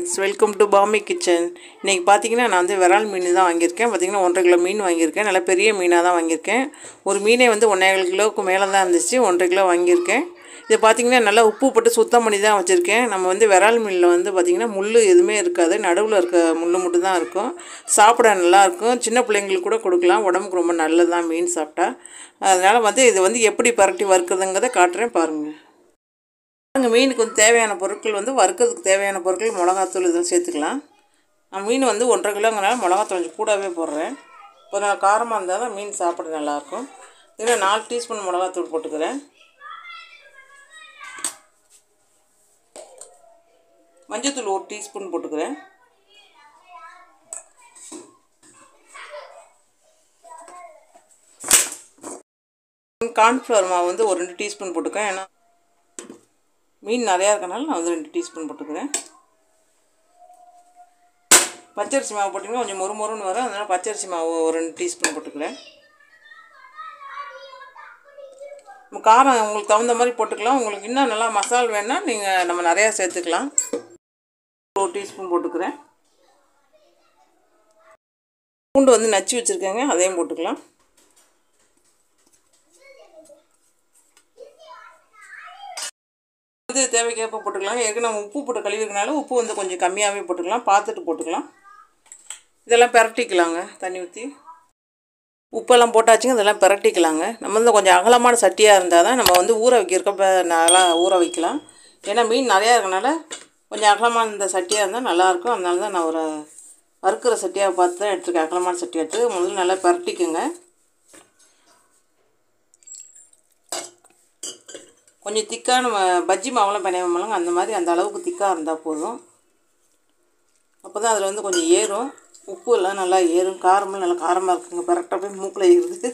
friends welcome to Pammi kitchen இன்றைக்கி பார்த்தீங்கன்னா நான் வந்து விரால் மீன் தான் வாங்கியிருக்கேன் பார்த்தீங்கன்னா ஒன்றரை கிலோ மீன் வாங்கியிருக்கேன் நல்லா பெரிய மீனாக தான் வாங்கியிருக்கேன் ஒரு மீனே வந்து ஒன்றரை கிலோவுக்கு மேலே தான் இருந்துச்சு ஒன்றரை கிலோ வாங்கியிருக்கேன் இது பார்த்தீங்கன்னா நல்லா உப்பு போட்டு சுத்தம் பண்ணி தான் வச்சுருக்கேன் நம்ம வந்து விரால் மீனில் வந்து பார்த்திங்கன்னா முள் எதுவுமே இருக்காது நடுவில் இருக்க முள் மட்டும் தான் இருக்கும் சாப்பிட நல்லாயிருக்கும் சின்ன பிள்ளைங்களுக்கு கூட கொடுக்கலாம் உடம்புக்கு ரொம்ப நல்லது தான் மீன் சாப்பிட்டா அதனால் வந்து இது வந்து எப்படி பரட்டி வறுக்கிறதுங்கிறத காட்டுறேன் பாருங்கள் அங்கே மீனுக்கு வந்து தேவையான பொருட்கள் வந்து வறுக்கிறதுக்கு தேவையான பொருட்கள் மிளகாத்தூள் இதெல்லாம் சேர்த்துக்கலாம் நான் மீன் வந்து ஒன்றரை கிலோங்கிறனால மிளகாத்தூள் கொஞ்சம் கூடவே போடுறேன் ஒரு நாள் காரமாக இருந்தால் தான் மீன் சாப்பிட நல்லாயிருக்கும் இதில் நாலு டீஸ்பூன் மிளகாத்தூள் போட்டுக்கிறேன் மஞ்சத்தூள் ஒரு டீஸ்பூன் போட்டுக்கிறேன் கார்ன்ஃப்ளவர் மாவு வந்து ஒரு ரெண்டு டீஸ்பூன் போட்டுக்கிறேன் ஏன்னா மீன் நிறையா இருக்கனால நான் வந்து ரெண்டு டீஸ்பூன் போட்டுக்கிறேன் பச்சரிசி மாவு போட்டிங்கன்னா கொஞ்சம் மொறு மொறுன்னு வரும் அதனால் பச்சரிசி மாவு ஒரு ரெண்டு டீஸ்பூன் போட்டுக்கிறேன் காரம் உங்களுக்கு தகுந்த மாதிரி போட்டுக்கலாம் உங்களுக்கு இன்னும் நல்லா மசால் வேணால் நீங்கள் நம்ம நிறையா சேர்த்துக்கலாம் ஒரு டீஸ்பூன் போட்டுக்கிறேன் பூண்டு வந்து நச்சு வச்சுருக்கேங்க அதையும் போட்டுக்கலாம் வந்து தேவைக்கேற்ப போட்டுக்கலாம் ஏற்கனவே நம்ம உப்பு போட்டு கழுவிருக்கனால உப்பு வந்து கொஞ்சம் கம்மியாகவே போட்டுக்கலாம் பார்த்துட்டு போட்டுக்கலாம் இதெல்லாம் பிரட்டிக்கலாங்க தண்ணி ஊற்றி உப்பெல்லாம் போட்டாச்சுங்க இதெல்லாம் பிரட்டிக்கலாங்க நம்ம வந்து கொஞ்சம் அகலமான சட்டியாக இருந்தால் தான் நம்ம வந்து ஊற வைக்கிறப்ப நல்லா ஊற வைக்கலாம் ஏன்னா மீன் நிறையா இருக்கனால கொஞ்சம் அகலமான இந்த சட்டியாக இருந்தால் நல்லாயிருக்கும் அதனால தான் நான் ஒரு வறுக்கிற சட்டியாக பார்த்து தான் எடுத்துருக்கேன் அகலமான சட்டி எடுத்து முதல்ல நல்லா பிரட்டிக்குங்க கொஞ்சம் திக்காக நம்ம பஜ்ஜி மாவுலாம் பிணையமாலங்க அந்த மாதிரி அந்த அளவுக்கு திக்காக இருந்தால் போதும் அப்போ தான் அதில் வந்து கொஞ்சம் ஏறும் உப்பு எல்லாம் நல்லா ஏறும் காரமெல்லாம் நல்லா காரமாக இருக்குங்க பரட்டாக போய் மூக்கில் ஏறுது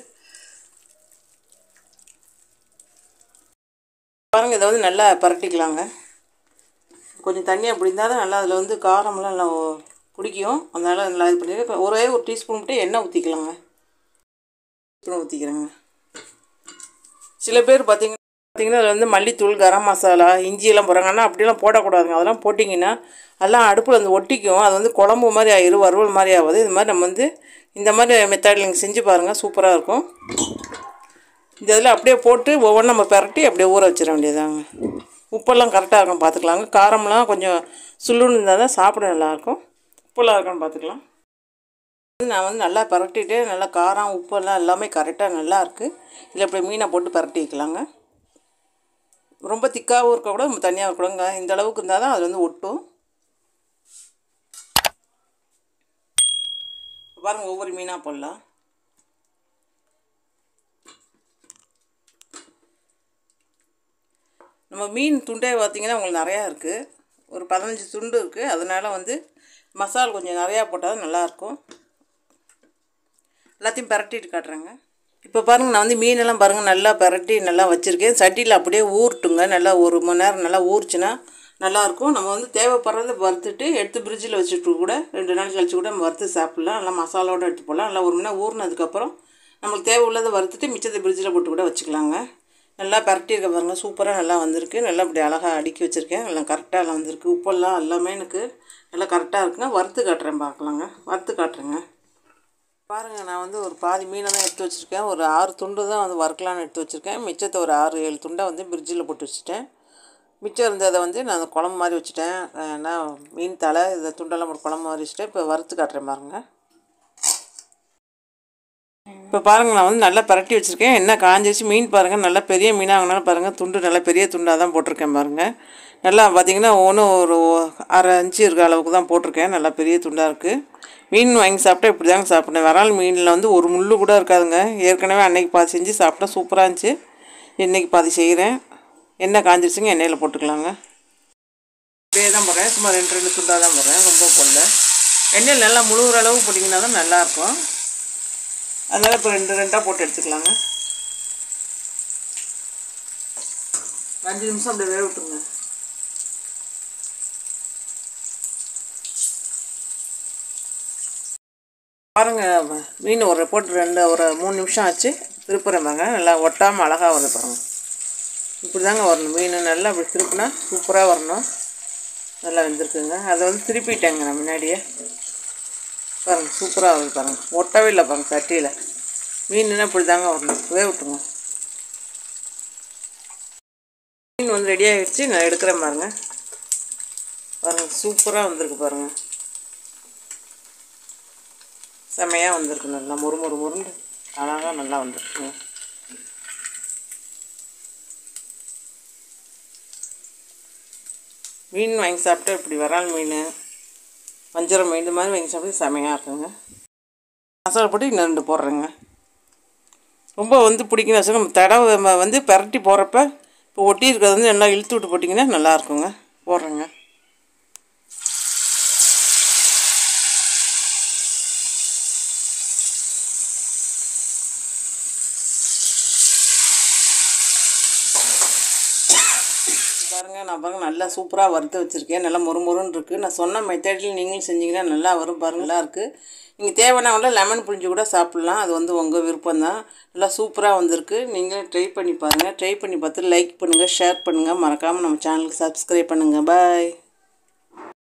பாருங்கள் இதை வந்து நல்லா பரட்டிக்கலாங்க கொஞ்சம் தண்ணி அப்படி இருந்தால் தான் நல்லா அதில் வந்து காரமெல்லாம் நல்லா பிடிக்கும் அதனால் நல்லா இது பண்ணி இப்போ ஒரே ஒரு டீஸ்பூன் மட்டும் எண்ணெய் ஊற்றிக்கலாங்க ஸ்பூன் ஊற்றிக்கிறேங்க சில பேர் பார்த்திங்கன்னா பார்த்திங்கன்னா அதில் வந்து மல்லித்தூள் கரம் மசாலா இஞ்சியெல்லாம் போடுறாங்க ஆனால் அப்படிலாம் போடக்கூடாதுங்க அதெல்லாம் போட்டிங்கன்னா அதெல்லாம் அடுப்பில் வந்து ஒட்டிக்கும் அது வந்து குழம்பு மாதிரி ஆயிரும் வறுவல் மாதிரி ஆகுது இது மாதிரி நம்ம வந்து இந்த மாதிரி மெத்தடில் நீங்கள் செஞ்சு பாருங்கள் சூப்பராக இருக்கும் இந்த இதில் அப்படியே போட்டு ஒவ்வொன்றும் நம்ம பிரட்டி அப்படியே ஊற வச்சிட வேண்டியதாங்க உப்பெல்லாம் கரெக்டாக இருக்கும் பார்த்துக்கலாங்க காரம்லாம் கொஞ்சம் சுள்ளுன்னு இருந்தால் தான் சாப்பிட நல்லாயிருக்கும் உப்பெல்லாம் இருக்கான்னு பார்த்துக்கலாம் நான் வந்து நல்லா பரட்டிட்டு நல்லா காரம் உப்பெல்லாம் எல்லாமே கரெக்டாக நல்லா இருக்குது இதில் இப்படி மீனை போட்டு பரட்டி வைக்கலாங்க ரொம்ப திக்காகவும் இருக்கக்கூடாது ரொம்ப தனியாக இருக்கக்கூடாதுங்க இந்த அளவுக்கு இருந்தால் தான் அது வந்து ஒட்டும் பாருங்கள் ஒவ்வொரு மீனாக போடலாம் நம்ம மீன் துண்டே பார்த்திங்கன்னா உங்களுக்கு நிறையா இருக்குது ஒரு பதினஞ்சு துண்டு இருக்குது அதனால் வந்து மசால் கொஞ்சம் நிறையா போட்டால் தான் நல்லாயிருக்கும் எல்லாத்தையும் பரட்டிட்டு காட்டுறேங்க இப்போ பாருங்கள் நான் வந்து மீனெல்லாம் பாருங்கள் நல்லா பரட்டி நல்லா வச்சுருக்கேன் சட்டியில் அப்படியே ஊறட்டுங்க நல்லா ஒரு மணி நேரம் நல்லா ஊறிச்சுன்னா நல்லாயிருக்கும் நம்ம வந்து தேவைப்படுறத வறுத்துட்டு எடுத்து ஃப்ரிட்ஜில் வச்சுட்டு கூட ரெண்டு நாள் கழிச்சு கூட நம்ம வறுத்து சாப்பிட்லாம் நல்லா மசாலாவோடு எடுத்து போடலாம் நல்லா ஒரு மணி நேரம் ஊறினதுக்கப்புறம் நம்மளுக்கு தேவை உள்ளதை வறுத்துட்டு மிச்சத்தை ஃப்ரிட்ஜில் போட்டு கூட வச்சுக்கலாங்க நல்லா பரட்டியிருக்க பாருங்கள் சூப்பராக நல்லா வந்திருக்கு நல்லா இப்படி அழகாக அடுக்கி வச்சுருக்கேன் நல்லா கரெக்டாக எல்லாம் வந்திருக்கு உப்பெல்லாம் எல்லாமே எனக்கு நல்லா கரெக்டாக இருக்குங்க வறுத்து காட்டுறேன் பார்க்கலாங்க வறுத்து காட்டுறேங்க பாருங்கள் நான் வந்து ஒரு பாதி மீனை தான் எடுத்து வச்சுருக்கேன் ஒரு ஆறு துண்டு தான் வந்து வறுக்கலான்னு எடுத்து வச்சுருக்கேன் மிச்சத்தை ஒரு ஆறு ஏழு துண்டை வந்து ஃப்ரிட்ஜில் போட்டு வச்சுட்டேன் மிச்சம் இருந்ததை வந்து நான் குழம்பு மாதிரி வச்சுட்டேன் நான் மீன் தலை இதை துண்டெல்லாம் போட்டு குழம்பு மாதிரி வச்சுட்டேன் இப்போ வறுத்து காட்டுறேன் பாருங்கள் இப்போ பாருங்கள் நான் வந்து நல்லா பரட்டி வச்சுருக்கேன் என்ன காஞ்சிச்சு மீன் பாருங்கள் நல்லா பெரிய மீனாக வாங்கினாலும் பாருங்கள் துண்டு நல்லா பெரிய துண்டாக தான் போட்டிருக்கேன் பாருங்கள் நல்லா பார்த்திங்கன்னா ஒன்றும் ஒரு அரை இன்ச்சு இருக்க அளவுக்கு தான் போட்டிருக்கேன் நல்லா பெரிய துண்டாக இருக்குது மீன் வாங்கி சாப்பிட்டா இப்படி தாங்க சாப்பிட்டேன் விரால் மீனில் வந்து ஒரு முள் கூட இருக்காதுங்க ஏற்கனவே அன்னைக்கு பாதி செஞ்சு சாப்பிட்டா சூப்பராக இருந்துச்சு இன்றைக்கி பாதி செய்கிறேன் எண்ணெய் காஞ்சிருச்சுங்க எண்ணெயில் போட்டுக்கலாங்க இப்படியே தான் போடுறேன் சும்மா ரெண்டு ரெண்டு துண்டாக தான் போடுறேன் ரொம்ப போடல எண்ணெயில் நல்லா முழுகிற அளவு போட்டிங்கன்னா தான் நல்லாயிருக்கும் அதனால் இப்போ ரெண்டு ரெண்டாக போட்டு எடுத்துக்கலாங்க அஞ்சு நிமிஷம் அப்படியே வேக விட்டுருங்க பாருங்கள் மீன் ஒரு போட்டு ரெண்டு ஒரு மூணு நிமிஷம் ஆச்சு திருப்புறேன் பாருங்க நல்லா ஒட்டாமல் அழகாக வருது பாருங்கள் இப்படி தாங்க வரணும் மீன் நல்லா இப்படி திருப்பினா சூப்பராக வரணும் நல்லா வெந்திருக்குங்க அதை வந்து திருப்பிட்டேங்க நான் முன்னாடியே பாருங்கள் சூப்பராக வருது பாருங்கள் ஒட்டவே இல்லை பாருங்கள் சட்டியில் மீனுன்னா இப்படி தாங்க வரணும் வேக விட்டுங்க மீன் வந்து ரெடி ஆகிடுச்சு நான் எடுக்கிறேன் பாருங்க பாருங்கள் சூப்பராக வந்திருக்கு பாருங்கள் செமையாக வந்திருக்கு நல்லா மொறு மொறு மொறுண்டு அழகாக நல்லா வந்திருக்குங்க மீன் வாங்கி சாப்பிட்டா இப்படி வரால் மீன் வஞ்சரம் மீன் இந்த மாதிரி வாங்கி சாப்பிட்டு செமையாக இருக்குங்க மசாலா போட்டு இன்னும் ரெண்டு போடுறேங்க ரொம்ப வந்து பிடிக்கும் வச்சுக்க நம்ம தடவை நம்ம வந்து பெரட்டி போடுறப்ப இப்போ ஒட்டி இருக்கிறது வந்து நல்லா இழுத்து விட்டு போட்டிங்கன்னா நல்லா இருக்குங்க போடுறேங்க பாருங்க நான் பாருங்க நல்லா சூப்பராக வறுத்து வச்சுருக்கேன் நல்லா மொறுமொறுன்னு இருக்குது நான் சொன்ன மெத்தடில் நீங்களும் செஞ்சீங்கன்னா நல்லா வரும் பாருங்க நல்லா இருக்குது நீங்கள் தேவையான லெமன் புழிஞ்சு கூட சாப்பிட்லாம் அது வந்து உங்கள் விருப்பம் தான் நல்லா சூப்பராக வந்திருக்கு நீங்களும் ட்ரை பண்ணி பாருங்கள் ட்ரை பண்ணி பார்த்து லைக் பண்ணுங்கள் ஷேர் பண்ணுங்கள் மறக்காமல் நம்ம சேனலுக்கு சப்ஸ்கிரைப் பண்ணுங்கள் பாய்